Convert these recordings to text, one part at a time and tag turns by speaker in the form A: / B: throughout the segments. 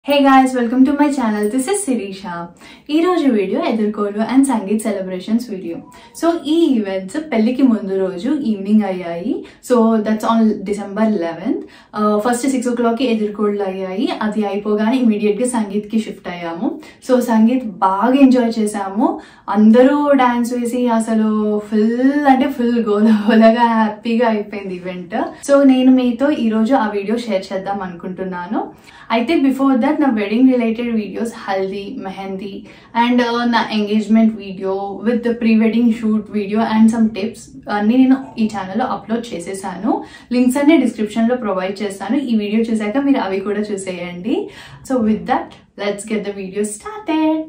A: Hey guys welcome to my channel this is Sirisha ఈ రోజు video ఎదుర్కోలు and sangeet celebrations video so ఈ events పెళ్లికి ముందు రోజు ఈవినింగ్ అయ్యాయి so that's on December eleventh first six ఓ క్లాక్కి ఎదుర్కోళ్ళు అయ్యాయి అది అయిపోగానే ఇమీడియట్ గా సంగీత్ కి షిఫ్ట్ అయ్యాము సో సంగీత్ బాగా ఎంజాయ్ చేసాము అందరూ డాన్స్ వేసి అసలు ఫుల్ అంటే ఫుల్ గోలగోలగా హ్యాపీగా అయిపోయింది ఈవెంట్ సో నేను మీతో ఈ రోజు ఆ వీడియో షేర్ చేద్దాం అనుకుంటున్నాను అయితే బిఫోర్ దట్ నా wedding related videos haldi mehndi and నా engagement video with pre wedding shoot video and some tips అన్ని నేను ఈ ఛానల్లో అప్లోడ్ చేసేసాను లింక్స్ అన్ని డిస్క్రిప్షన్ లో ప్రొవైడ్ చేస్తాను ఈ వీడియో చూసాక మీరు అవి కూడా చూసేయండి so with that let's get the video started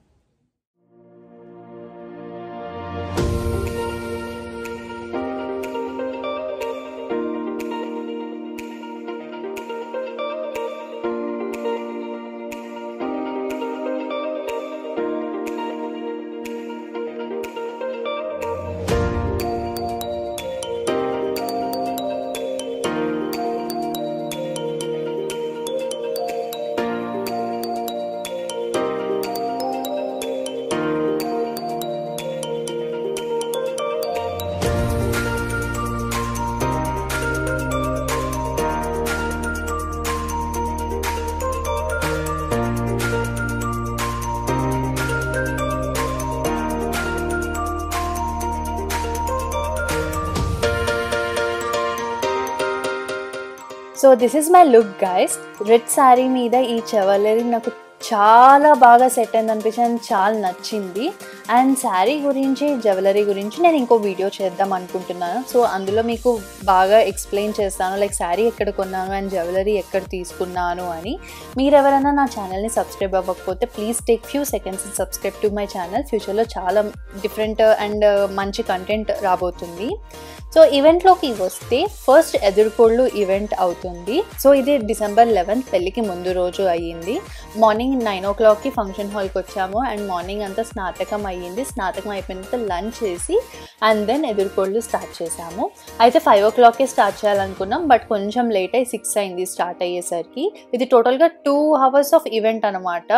B: so this is my look guys red sari మీద ఈ జ్యువెలరీ నాకు చాలా బాగా సెట్ అయింది అనిపించింది చాలా నచ్చింది అండ్ శారీ గురించి జ్యువెలరీ గురించి నేను ఇంకో వీడియో చేద్దాం అనుకుంటున్నాను సో అందులో మీకు బాగా ఎక్స్ప్లెయిన్ చేస్తాను లైక్ శారీ ఎక్కడ కొన్నాను అండ్ జ్యువెలరీ ఎక్కడ తీసుకున్నాను అని మీరు ఎవరైనా నా ఛానల్ని సబ్స్క్రైబ్ అవ్వకపోతే please take few seconds subscribe to my channel ఫ్యూచర్లో చాలా డిఫరెంట్ అండ్ మంచి కంటెంట్ రాబోతుంది సో ఈవెంట్లోకి వస్తే ఫస్ట్ ఎదుర్కోళ్ళు ఈవెంట్ అవుతుంది సో ఇది డిసెంబర్ లెవెన్త్ పెళ్ళికి ముందు రోజు అయ్యింది మార్నింగ్ నైన్ ఓ క్లాక్కి ఫంక్షన్ హాల్కి వచ్చాము అండ్ మార్నింగ్ అంతా స్నాతకం అయ్యింది స్నాతకం అయిపోయిన తర్వాత లంచ్ చేసి అండ్ దెన్ ఎదుర్కోళ్ళు స్టార్ట్ చేసాము అయితే ఫైవ్ ఓ క్లాక్కి స్టార్ట్ చేయాలనుకున్నాం బట్ కొంచెం లేట్ అయ్యి సిక్స్ అయింది స్టార్ట్ అయ్యేసరికి ఇది టోటల్గా టూ అవర్స్ ఆఫ్ ఈవెంట్ అనమాట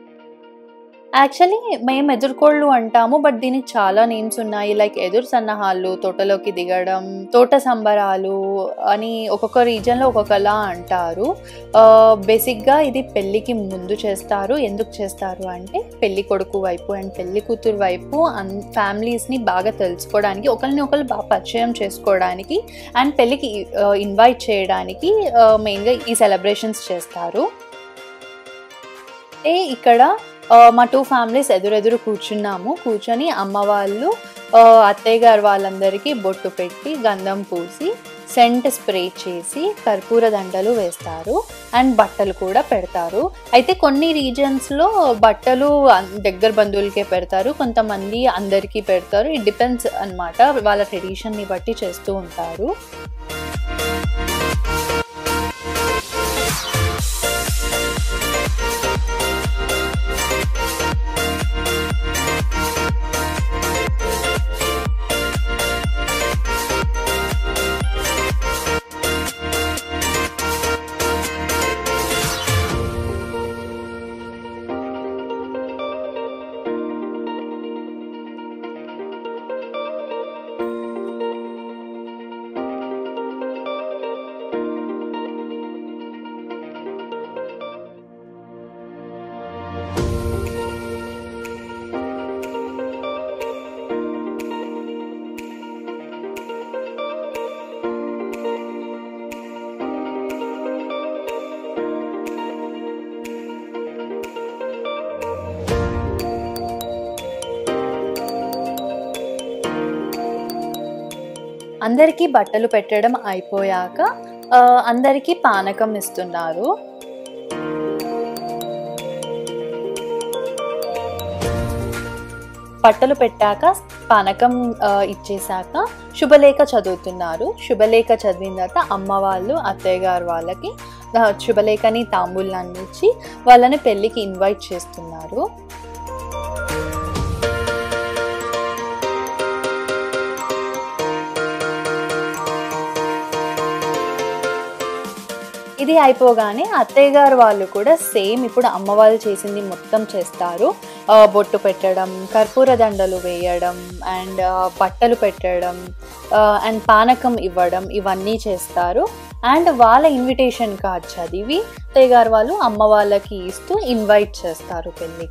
B: యాక్చువల్లీ మేము ఎదుర్కోళ్ళు అంటాము బట్ దీనికి చాలా నేమ్స్ ఉన్నాయి లైక్ ఎదురు సన్నాహాలు తోటలోకి దిగడం తోట సంబరాలు అని ఒక్కొక్క రీజన్లో ఒక్కొక్కలా అంటారు బేసిక్గా ఇది పెళ్ళికి ముందు చేస్తారు ఎందుకు చేస్తారు అంటే పెళ్లి కొడుకు వైపు అండ్ పెళ్లి కూతురు వైపు అన్ ఫ్యామిలీస్ని బాగా తెలుసుకోవడానికి ఒకరిని ఒకరు బాగా పరిచయం చేసుకోవడానికి అండ్ పెళ్ళికి ఇన్వైట్ చేయడానికి మెయిన్గా ఈ సెలబ్రేషన్స్ చేస్తారు ఇక్కడ మా టూ ఫ్యామిలీస్ ఎదురెదురు కూర్చున్నాము కూర్చొని అమ్మ వాళ్ళు అత్తయ్య గారు వాళ్ళందరికీ బొట్టు పెట్టి గంధం పూసి సెంట్ స్ప్రే చేసి కర్పూర దండలు వేస్తారు అండ్ బట్టలు కూడా పెడతారు అయితే కొన్ని రీజన్స్లో బట్టలు దగ్గర బంధువులకే పెడతారు కొంతమంది అందరికీ పెడతారు ఇట్ డిపెండ్స్ అనమాట వాళ్ళ ట్రెడిషన్ని బట్టి చేస్తూ ఉంటారు అందరికీ బట్టలు పెట్టడం అయిపోయాక అందరికీ పానకం ఇస్తున్నారు బట్టలు పెట్టాక పానకం ఇచ్చేసాక శుభలేఖ చదువుతున్నారు శుభలేఖ చదివిన తర్వాత అమ్మ వాళ్ళు అత్తయ్య గారు వాళ్ళకి శుభలేఖని తాంబూలాన్ని ఇచ్చి వాళ్ళని పెళ్ళికి ఇన్వైట్ చేస్తున్నారు ఇది అయిపోగానే అత్తయ్య గారు వాళ్ళు కూడా సేమ్ ఇప్పుడు అమ్మ వాళ్ళు చేసింది మొత్తం చేస్తారు ఆ, బొట్టు పెట్టడం కర్పూర దండలు వేయడం అండ్ బట్టలు పెట్టడం అండ్ పానకం ఇవ్వడం ఇవన్నీ చేస్తారు అండ్ వాళ్ళ ఇన్విటేషన్ కార్డ్ చదివి అత్తయ్య గారు వాళ్ళు అమ్మ వాళ్ళకి ఇస్తూ ఇన్వైట్ చేస్తారు పెళ్ళి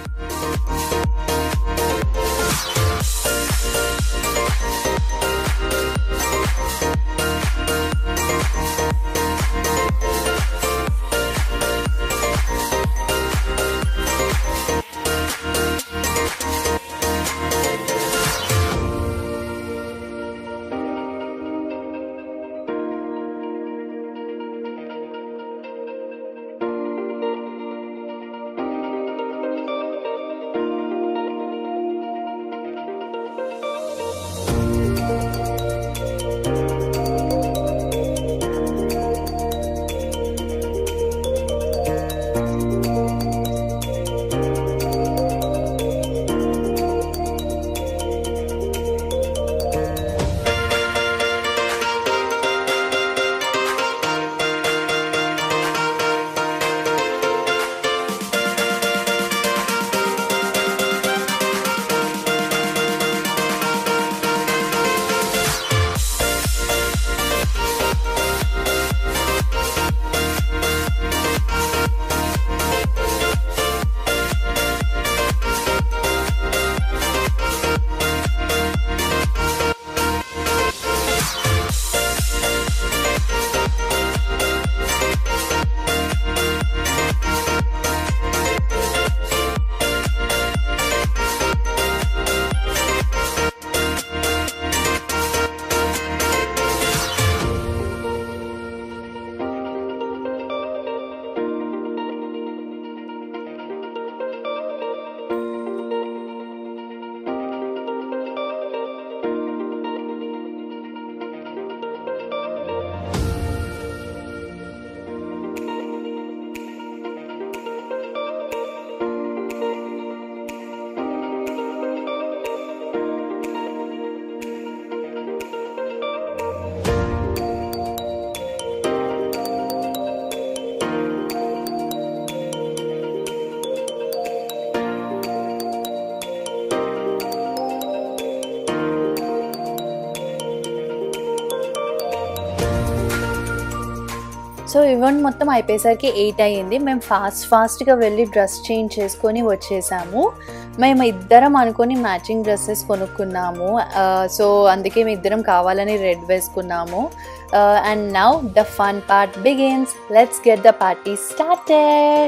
B: సో ఈవెంట్ మొత్తం అయిపోయేసరికి ఎయిట్ అయ్యింది మేము ఫాస్ట్ ఫాస్ట్గా వెళ్ళి డ్రెస్ చేంజ్ చేసుకొని వచ్చేసాము మేము ఇద్దరం అనుకొని మ్యాచింగ్ డ్రెస్సెస్ కొనుక్కున్నాము సో అందుకే మేము ఇద్దరం కావాలని రెడ్ వేసుకున్నాము and now the fun part begins let's get the party started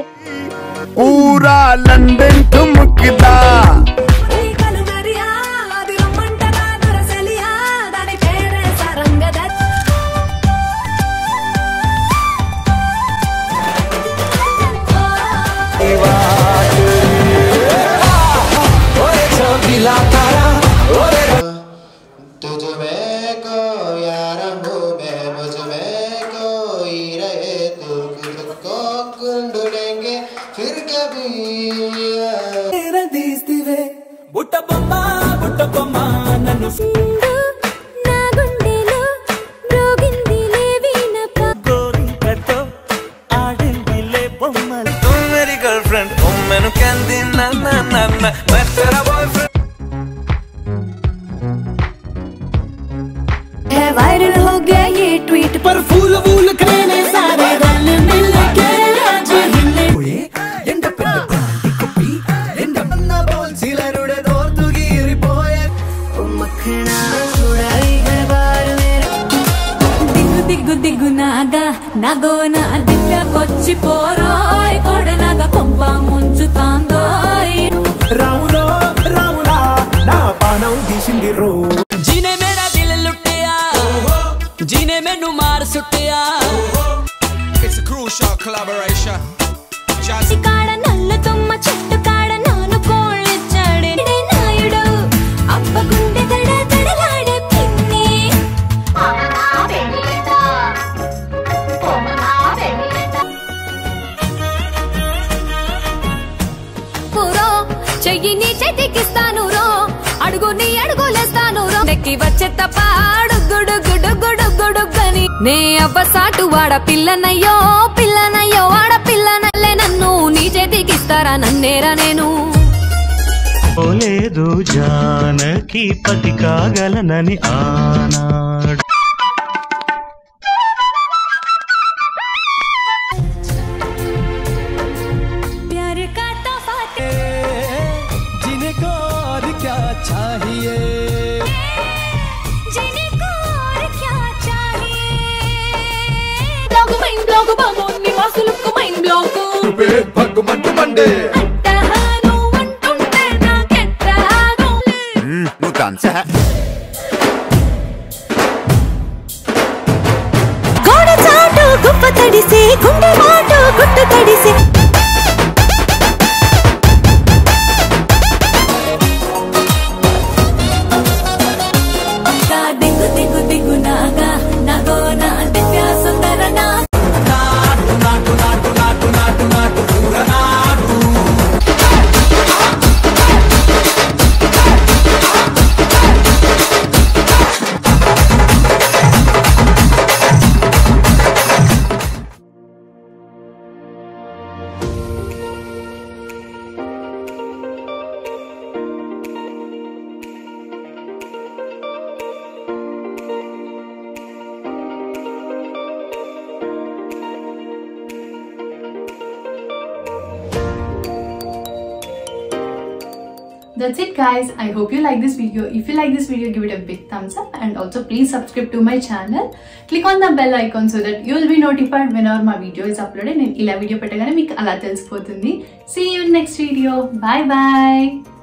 C: ਪੂਰਾ ਲੰਡਨ ਠੁਮਕਦਾ
D: ఈ కలుమరియా అది రమ్మంటదా దొరసలియా దాని పేరే సరంగదత్
E: तुझ में को यार हूँ मैं मुझ में कोई रहे तू खुद को ढूंढेंगे फिर कभी
F: తీస్తివే బుట్ట బొమ్మ బుట్ట బొమ్మ నన్ను
D: నా గుండెలో రోగిందిలే వీణప
F: గోరింకతో ఆడిందిలే బొమ్మలు तुम मेरी गर्लफ्रेंड तुम मैनू कहंदी ना ना ना ना मैं तेरा बॉयफ्रेंड
D: है वायरल हो गया ये ट्वीट
F: पर फूल फूल खेले सारे गल मिल के आज हिले ఎండ పెద్ద ప్రాంతి కుప్పి ఎండ పన్న బోల్ చిలరుడే దోర్తుగిరిపోయే
D: మఖనా చూడాలి घर बार मेरा దిగ్గు దిగ్గు దిగ్గు నాగా నాగో నా దిగ్గకొచ్చి పోరోయ్ కొడనగ కొంప ముంచుతాందోయ్
F: రాములో రాములా నా పానం తీసింది రో
G: जीने मेरा दिल लुटिया जीने मैनू मार सुटिया
C: It's a crucial collaboration. Jazz
D: కాడ నల్ల తుమ్మ చెట్టు కాడ నాను కోళ్ళిచ్చాడే నాయుడు అప్ప గుండె తడ తడలాడే పిన్ని పూరో చెయ్యి నీ చేతికిస్తాను రో అడుగు నీ అడుగులేస్తాను రో పెళ్ళికి వచ్చే తప్ప గుడు గుడు గుడు గుడు గని నే అవ్వ సాటు వాడ పిల్లనయ్యో పిల్లనయ్యో వాడ పిల్లనల్లే నన్ను నీ చేతికిస్తారా నన్నేరా నేను
H: లేదు జానకి పతి కాగలనని ఆనాడు
D: प्यार का तोहफा
F: जिनको और क्या चाहिए
D: जीने को और क्या चाहिए
A: బ్లాగ్ మైండ్ బ్లాగ్ బాగుంది వాసులకు మైండ్ బ్లాగ్
E: భగ్గుమంటు మండే
A: అట్టహాను అంటుంటే నాకెట్టహాను
E: నువ్వు తంచా
D: గోడ చాటు గుప్ప తడిసి గుండె మాటు గుట్టు తడిసి దిగ్గు దిగ్గు దిగ్గు నాగా నగో నా దివ్య సుందర నా
A: That's it guys. I hope you like this video. If you like this video, give it a big thumbs up and also please subscribe to my channel. Click on the bell icon so that you will be notified whenever my video is uploaded. నేను ఇలా video పెట్టగానే మీకు అలా తెలిసిపోతుంది. See you in next video. Bye bye.